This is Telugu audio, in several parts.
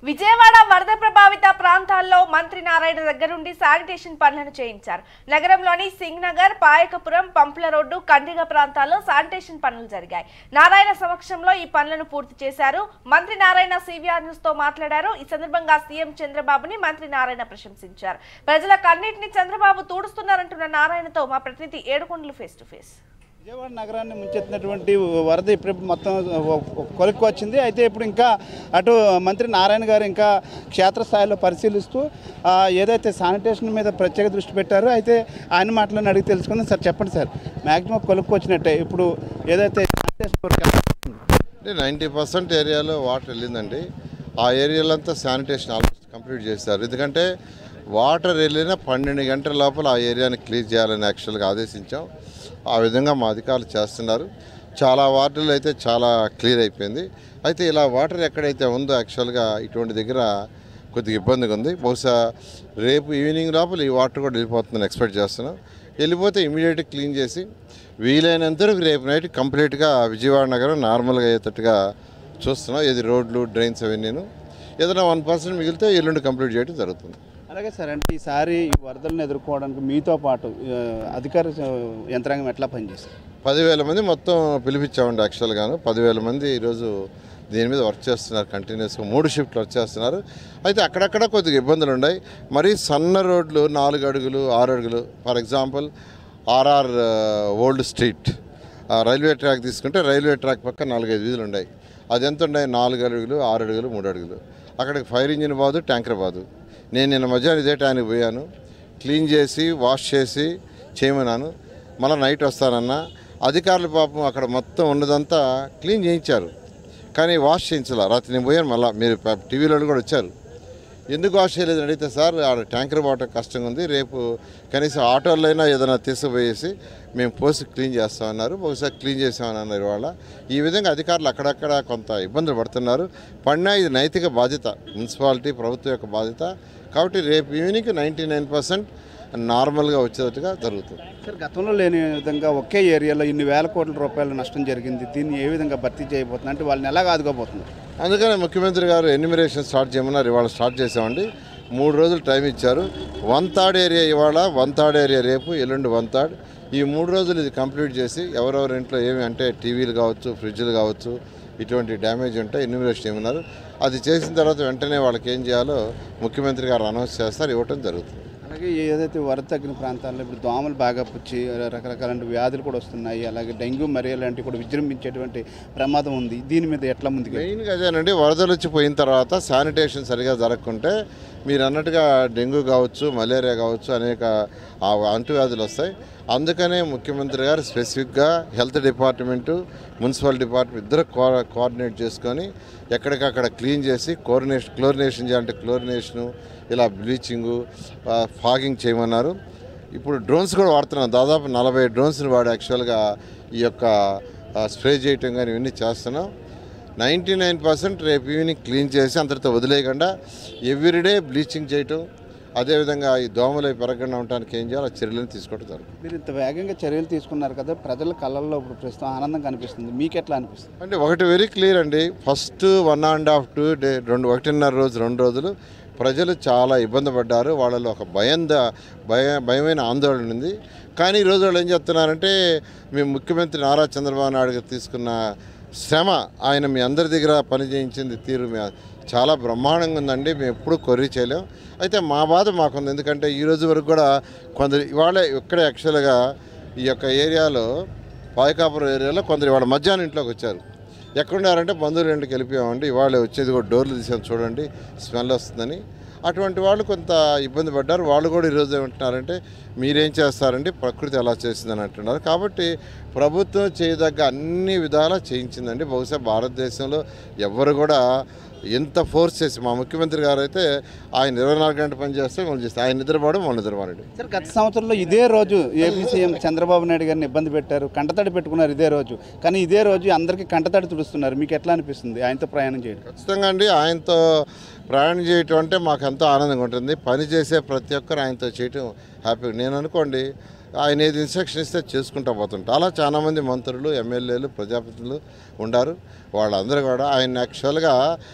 విజయవాడ వరద ప్రభావిత ప్రాంతాల్లో మంత్రి నారాయణ దగ్గరుండి శానిటేషన్ పనులను చేయించారు నగరంలోని సింగ్ నగర్ పాయకపురం పంపుల రోడ్డు కండిగ ప్రాంతాల్లో శానిటేషన్ పనులు జరిగాయి నారాయణ సమక్షంలో ఈ పనులను పూర్తి చేశారు మంత్రి నారాయణ సివిఆర్ న్యూస్ తో మాట్లాడారు ఈ సందర్భంగా సీఎం చంద్రబాబుని మంత్రి నారాయణ ప్రశంసించారు ప్రజల కన్నిటిని చంద్రబాబు తూడుస్తున్నారంటున్న నారాయణతో మా ప్రతినిధి Edukondalu face to face Vijayawada నగరాన్ని ముంచెత్తినటువంటి వరద ఇప్పుడు మొత్తం కొలిక్కి వచ్చింది అయితే ఇప్పుడు ఇంకా అటు మంత్రి నారాయణ గారు ఇంకా క్షేత్రస్థాయిలో పరిశీలిస్తూ ఆ, ఏదైతే శానిటేషన్ మీద ప్రత్యేక దృష్టి పెట్టారో అయితే ఆయన మాటలను అడిగి తెలుసుకుందాం సార్ చెప్పండి సార్ మ్యాక్సిమం కొలుక్కు వచ్చినట్టే ఇప్పుడు ఏదైతే శానిటేషన్ వర్క్ అంటే నైంటీ పర్సెంట్ ఏరియాలో వాటర్ వెళ్ళిందండి ఆ ఏరియాలో అంతా శానిటేషన్ ఆల్మోస్ట్ కంప్లీట్ చేశారు ఎందుకంటే వాటర్ వెళ్ళిన పన్నెండు గంటల లోపల ఆ ఏరియాని క్లీన్ చేయాలని యాక్చువల్గా ఆదేశించాం ఆ విధంగా మా అధికారులు చేస్తున్నారు చాలా వార్డులు అయితే చాలా క్లియర్ అయిపోయింది అయితే ఇలా వాటర్ ఎక్కడైతే ఉందో యాక్చువల్గా ఇటువంటి దగ్గర కొద్దిగా ఇబ్బందిగా ఉంది బహుశా రేపు ఈవినింగ్ లోపల ఈ వాటర్ కూడా వెళ్ళిపోతుందని ఎక్స్పెక్ట్ చేస్తున్నాం వెళ్ళిపోతే ఇమీడియట్గా క్లీన్ చేసి వీలైనంత వరకు రేపు నైట్ కంప్లీట్గా విజయవాడ నగరం నార్మల్గా అయ్యేటట్టుగా చూస్తున్నాం ఇది రోడ్లు డ్రైన్స్ అవన్నీను ఏదైనా వన్ పర్సెంట్ మిగిలితే ఎల్లుండి కంప్లీట్ చేయడం జరుగుతుంది అలాగే సార్ అంటే ఈసారి ఈ వరదలను ఎదుర్కోవడానికి మీతో పాటు ఆ, అధికార ఆ, యంత్రాంగం ఎట్లా పనిచేస్తారు పదివేల మంది మొత్తం పిలిపించామండి యాక్చువల్గాను పదివేల మంది ఈరోజు దీని మీద వర్క్ చేస్తున్నారు కంటిన్యూస్గా మూడు షిఫ్ట్లు వర్క్ చేస్తున్నారు అయితే అక్కడక్కడ కొద్దిగా ఇబ్బందులు ఉన్నాయి మరీ సన్న రోడ్లు నాలుగు అడుగులు ఆరు అడుగులు for example R R old street ఆ రైల్వే ట్రాక్ తీసుకుంటే రైల్వే ట్రాక్ పక్క నాలుగైదు వీధులు ఉన్నాయి అది ఎంత ఉన్నాయి నాలుగు అడుగులు ఆరు అడుగులు మూడు అడుగులు అక్కడికి ఫైర్ ఇంజిన్ బాదు ట్యాంకర్ బాదు నేను నిన్న మధ్యాహ్నం ఇదే టైంకి పోయాను క్లీన్ చేసి వాష్ చేసి చేయమన్నాను మళ్ళీ నైట్ వస్తానన్నా అధికారులు పాపం అక్కడ మొత్తం ఉన్నదంతా క్లీన్ చేయించారు కానీ వాష్ చేయించాల రాత్రి నేను పోయాను మళ్ళీ మీరు ప- టీవీలో కూడా వచ్చారు ఎందుకు వాష్ చేయలేదని అడిగితే సార్ ఆడ ట్యాంకర్ వాటర్ కష్టంగా ఉంది రేపు కనీసం ఆటోల్లో అయినా ఏదైనా తీసుకుపోయేసి మేము పోసి క్లీన్ చేస్తామన్నారు బహుశా క్లీన్ చేసామని అన్నారు ఇవాళ ఈ విధంగా అధికారులు అక్కడక్కడ కొంత ఇబ్బందులు పడుతున్నారు పడినా ఇది నైతిక బాధ్యత మున్సిపాలిటీ ప్రభుత్వం యొక్క బాధ్యత కాబట్టి రేపు ఈవినింగ్ నైంటీ నైన్ పర్సెంట్ నార్మల్గా వచ్చేటట్టుగా జరుగుతుంది సార్ గతంలో లేని విధంగా ఒకే ఏరియాలో ఇన్ని వేల కోట్ల రూపాయల నష్టం జరిగింది దీన్ని ఏ విధంగా భర్తీ చేయబోతుంది అంటే వాళ్ళని ఎలా ఆదుకోబోతున్నారు అందుకనే ముఖ్యమంత్రి గారు ఎన్యూమిరేషన్ స్టార్ట్ చేయమన్నారు ఇవాళ స్టార్ట్ చేసామండి మూడు రోజులు టైం ఇచ్చారు వన్ థర్డ్ ఏరియా ఇవాళ వన్ థర్డ్ ఏరియా రేపు ఎల్లుండి వన్ థర్డ్ ఈ మూడు రోజులు ఇది కంప్లీట్ చేసి ఎవరెవరి ఇంట్లో ఏమి అంటే టీవీలు కావచ్చు ఫ్రిడ్జ్లు కావచ్చు ఇటువంటి డ్యామేజ్ ఉంటే ఎన్యూమిరేషన్ ఏమన్నారు అది చేసిన తర్వాత వెంటనే వాళ్ళకి ఏం చేయాలో ముఖ్యమంత్రి గారు అనౌన్స్ చేస్తారు ఇవ్వటం జరుగుతుంది అలాగే ఏదైతే వరద తగ్గిన ప్రాంతాల్లో ఇప్పుడు దోమలు బాగా పుచ్చి రకరకాల వ్యాధులు కూడా వస్తున్నాయి అలాగే డెంగ్యూ మలేరియా లాంటివి కూడా విజృంభించేటువంటి ప్రమాదం ఉంది దీని మీద ఎట్లా ముందుకు మెయిన్గా అదేనండి వరదలు వచ్చి పోయిన తర్వాత శానిటేషన్ సరిగా జరగకుంటే మీరు అన్నట్టుగా డెంగ్యూ కావచ్చు మలేరియా కావచ్చు అనేక ఆ అంటువ్యాధులు వస్తాయి అందుకనే ముఖ్యమంత్రి గారు స్పెసిఫిక్గా హెల్త్ డిపార్ట్మెంటు మున్సిపల్ డిపార్ట్మెంట్ ఇద్దరు కో కోఆర్డినేట్ చేసుకొని ఎక్కడికక్కడ క్లీన్ చేసి కోఆర్డినేషన్ క్లోరినేషన్ చేయాలంటే క్లోరినేషను ఇలా బ్లీచింగు ఫాగింగ్ చేయమన్నారు ఇప్పుడు డ్రోన్స్ కూడా వాడుతున్నాం దాదాపు నలభై డ్రోన్స్ని వాడి యాక్చువల్గా ఈ యొక్క స్ప్రే చేయటం కానీ ఇవన్నీ చేస్తున్నాం నైంటీ నైన్ పర్సెంట్ రేపు ఈవినింగ్ క్లీన్ చేసి అంతటితో వదిలేయకుండా ఎవ్రీడే బ్లీచింగ్ చేయటం అదేవిధంగా ఈ దోమలు అవి పెరగకుండా ఉండడానికి ఏం చేయాలో ఆ చర్యలను తీసుకోవడం జరుగుతుంది మీరు ఇంత వేగంగా చర్యలు తీసుకున్నారు కదా ప్రజల కళ్ళల్లో ఇప్పుడు ప్రస్తుతం ఆనందం కనిపిస్తుంది మీకు ఎట్లా అనిపిస్తుంది అంటే ఒకటి వెరీ క్లియర్ అండి first one and half two day రెండు ఒకటిన్నర రోజు రెండు రోజులు ప్రజలు చాలా ఇబ్బంది పడ్డారు వాళ్ళలో ఒక భయం భయ భయమైన ఆందోళన ఉంది కానీ ఈ రోజు వాళ్ళు ఏం చెప్తున్నారంటే మేము ముఖ్యమంత్రి నారా చంద్రబాబు నాయుడు గారు తీసుకున్న శ్రమ ఆయన మీ అందరి దగ్గర పని చేయించింది తీరు మీ చాలా బ్రహ్మాండంగా ఉందండి మేము ఎప్పుడు కొర్రీ చేయలేం అయితే మా బాధ మాకుంది ఎందుకంటే ఈ రోజు వరకు కూడా కొందరు ఇవాళ ఇక్కడే యాక్చువల్గా ఈ యొక్క ఏరియాలో పాయకాపురం ఏరియాలో కొందరు ఇవాళ మధ్యాహ్నం ఇంట్లోకి వచ్చారు ఎక్కడున్నారంటే బంధువులు ఇంటికి వెళ్ళిపోయామండి ఇవాళ వచ్చేది కూడా డోర్లు తీసాను చూడండి స్మెల్ వస్తుందని అటువంటి వాళ్ళు కొంత ఇబ్బంది పడ్డారు వాళ్ళు కూడా ఈరోజు ఏమంటున్నారంటే మీరేం చేస్తారండి ప్రకృతి ఎలా చేసిందని అంటున్నారు కాబట్టి ప్రభుత్వం చేయదగ్గ అన్ని విధాలా చేయించిందండి బహుశా భారతదేశంలో ఎవరు కూడా ఎంత ఫోర్స్ చేసి మా ముఖ్యమంత్రి గారు అయితే ఆయన ఇరవై నాలుగు గంటలు పని చేస్తే మనం చేస్తే ఆయన నిద్రపోవడం మనం నిద్రపోనండి సార్ గత సంవత్సరంలో ఇదే రోజు ఏపీ సీఎం చంద్రబాబు నాయుడు గారిని ఇబ్బంది పెట్టారు కంటతడి పెట్టుకున్నారు ఇదే రోజు కానీ ఇదే రోజు అందరికీ కంటతడి తుడుస్తున్నారు మీకు ఎట్లా అనిపిస్తుంది ఆయనతో ప్రయాణం చేయడం ఖచ్చితంగా అండి ఆయనతో ప్రయాణం చేయటం అంటే మాకు ఎంతో ఆనందంగా ఉంటుంది పని చేసే ప్రతి ఒక్కరు ఆయనతో చేయటం హ్యాపీ నేను అనుకోండి ఆయన ఏది ఇన్స్ట్రక్షన్ ఇస్తే చేసుకుంటూ పోతుంటా అలా చాలామంది మంత్రులు ఎమ్మెల్యేలు ప్రజాప్రతినిధులు ఉండారు వాళ్ళందరూ కూడా ఆయన యాక్చువల్గా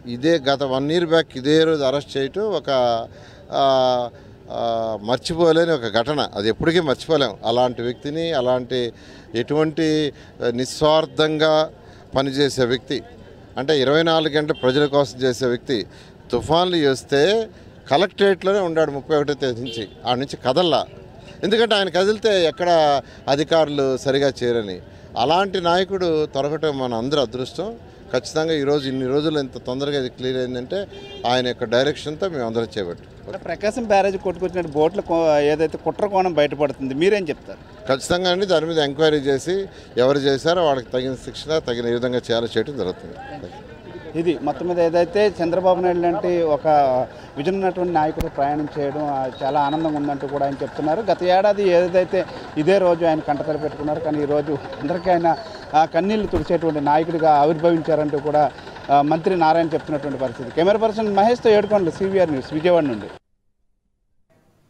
ఇదే గత వన్ ఇయర్ బ్యాక్ ఇదే రోజు అరెస్ట్ చేయటం ఒక ఆ, ఆ, మర్చిపోలేని ఒక ఘటన అది ఎప్పటికీ మర్చిపోలేం అలాంటి వ్యక్తిని అలాంటి ఎటువంటి ఆ, నిస్వార్థంగా పనిచేసే వ్యక్తి అంటే ఇరవై నాలుగు గంటలు ప్రజల కోసం చేసే వ్యక్తి తుఫాన్లు వస్తే కలెక్టరేట్లోనే ఉన్నాడు ముప్పై ఒకటో తేదీ నుంచి ఆ నుంచి కదల్లా ఎందుకంటే ఆయన కదిలితే ఎక్కడ అధికారులు సరిగా చేరని అలాంటి నాయకుడు తొరగటం మన అందరి అదృష్టం ఖచ్చితంగా ఈరోజు ఇన్ని రోజులు ఎంత తొందరగా ఇది క్లియర్ అయిందంటే ఆయన యొక్క డైరెక్షన్తో మేము అందరం చేపట్టు అంటే ప్రకాశం బ్యారేజ్ కొట్టుకొచ్చినట్టు బోట్ల కో- ఏదైతే కుట్ర కోణం బయటపడుతుంది మీరేం చెప్తారు ఖచ్చితంగా అండి దాని మీద ఎంక్వైరీ చేసి ఎవరు చేశారో వాళ్ళకి తగిన శిక్షణ తగిన ఏ విధంగా చేయాలో చేయడం జరుగుతుంది ఇది మొత్తం మీద ఏదైతే చంద్రబాబు నాయుడు లాంటి ఒక విజన్ ఉన్నటువంటి నాయకుడు ప్రయాణం చేయడం ఆ, చాలా ఆనందంగా ఉందంటూ కూడా ఆయన చెప్తున్నారు గత ఏడాది ఏదైతే ఇదే రోజు ఆయన కంటతడి పెట్టుకున్నారు కానీ ఈ రోజు అందరికీ ఆయన ఆ, కన్నీళ్లు తుడిచేటువంటి నాయకుడిగా ఆవిర్భవించారంటూ కూడా ఆ, మంత్రి నారాయణ చెప్తున్నటువంటి పరిస్థితి కెమెరా పర్సన్ మహేష్తో ఏడుకోండి సివిఆర్ న్యూస్ విజయవాడ నుండి